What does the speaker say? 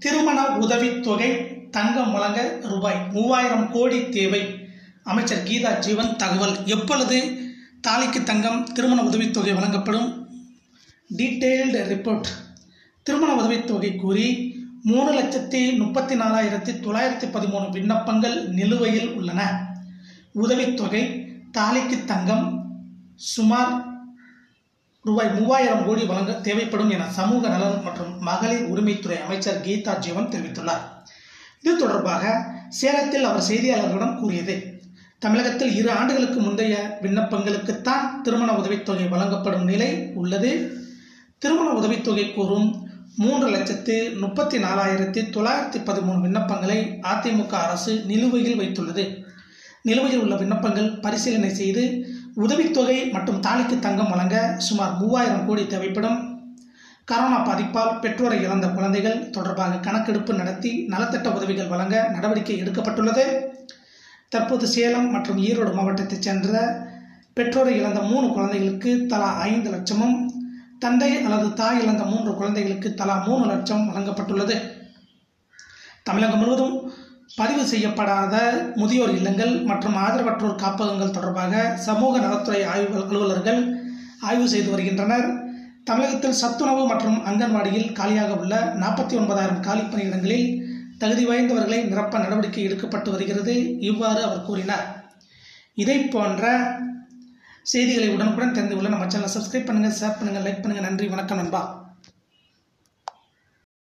திருமண உதவித்தொகை தங்கம் வழங்க ரூபாய் மூவாயிரம் கோடி தேவை அமைச்சர் கீதா ஜீவன் தகவல் எப்பொழுது தாலிக்கு தங்கம் திருமண உதவித்தொகை வழங்கப்படும் டீட்டெயில்டு ரிப்போர்ட் திருமண உதவித்தொகை கூறி மூணு லட்சத்தி முப்பத்தி நாலாயிரத்தி தொள்ளாயிரத்தி பதிமூணு விண்ணப்பங்கள் நிலுவையில் உள்ளன உதவித்தொகை தாலிக்கு தங்கம் சுமார் ரூபாய் மூவாயிரம் கோடி வழங்க தேவைப்படும் என சமூக நலன் மற்றும் மகளிர் உரிமைத்துறை அமைச்சர் கீதா ஜீவன் தெரிவித்துள்ளார் இது தொடர்பாக சேலத்தில் அவர் செய்தியாளர்களிடம் கூறியது தமிழகத்தில் இரு ஆண்டுகளுக்கு முந்தைய விண்ணப்பங்களுக்குத்தான் திருமண உதவித்தொகை வழங்கப்படும் நிலை உள்ளது திருமண உதவித்தொகை கூறும் மூன்று லட்சத்து முப்பத்தி நாலாயிரத்தி தொள்ளாயிரத்தி பதிமூணு விண்ணப்பங்களை அதிமுக அரசு நிலுவையில் வைத்துள்ளது நிலுவையில் உள்ள விண்ணப்பங்கள் பரிசீலனை செய்து உதவித்தொகை மற்றும் தாலிக்கு தங்கம் வழங்க சுமார் மூவாயிரம் கோடி தேவைப்படும் கரோனா பாதிப்பால் பெற்றோரை இழந்த குழந்தைகள் தொடர்பாக கணக்கெடுப்பு நடத்தி நலத்திட்ட உதவிகள் வழங்க நடவடிக்கை எடுக்கப்பட்டுள்ளது தற்போது சேலம் மற்றும் ஈரோடு மாவட்டத்தைச் சேர்ந்த பெற்றோரை இழந்த மூணு குழந்தைகளுக்கு தலா ஐந்து லட்சமும் தந்தை அல்லது தாய் இழந்த மூன்று குழந்தைகளுக்கு தலா மூணு லட்சம் வழங்கப்பட்டுள்ளது தமிழகம் முழுவதும் பதிவு செய்யப்படாத முதியோர் இல்லங்கள் மற்றும் ஆதரவற்றோர் காப்பகங்கள் தொடர்பாக சமூக நலத்துறை ஆய்வு அலுவலர்கள் ஆய்வு செய்து வருகின்றனர் தமிழகத்தில் சத்துணவு மற்றும் அங்கன்வாடியில் காலியாக உள்ள நாற்பத்தி ஒன்பதாயிரம் காலி பணியிடங்களில் தகுதி வாய்ந்தவர்களை நிரப்ப நடவடிக்கை எடுக்கப்பட்டு வருகிறது இவ்வாறு அவர் கூறினார் இதை போன்ற செய்திகளை உடனுக்குடன் தெரிந்து கொள்ள நம்ம சேனலை சப்ஸ்கிரைப் பண்ணுங்கள் ஷேர் பண்ணுங்கள் லைக் பண்ணுங்கள் நன்றி வணக்கம் நண்பா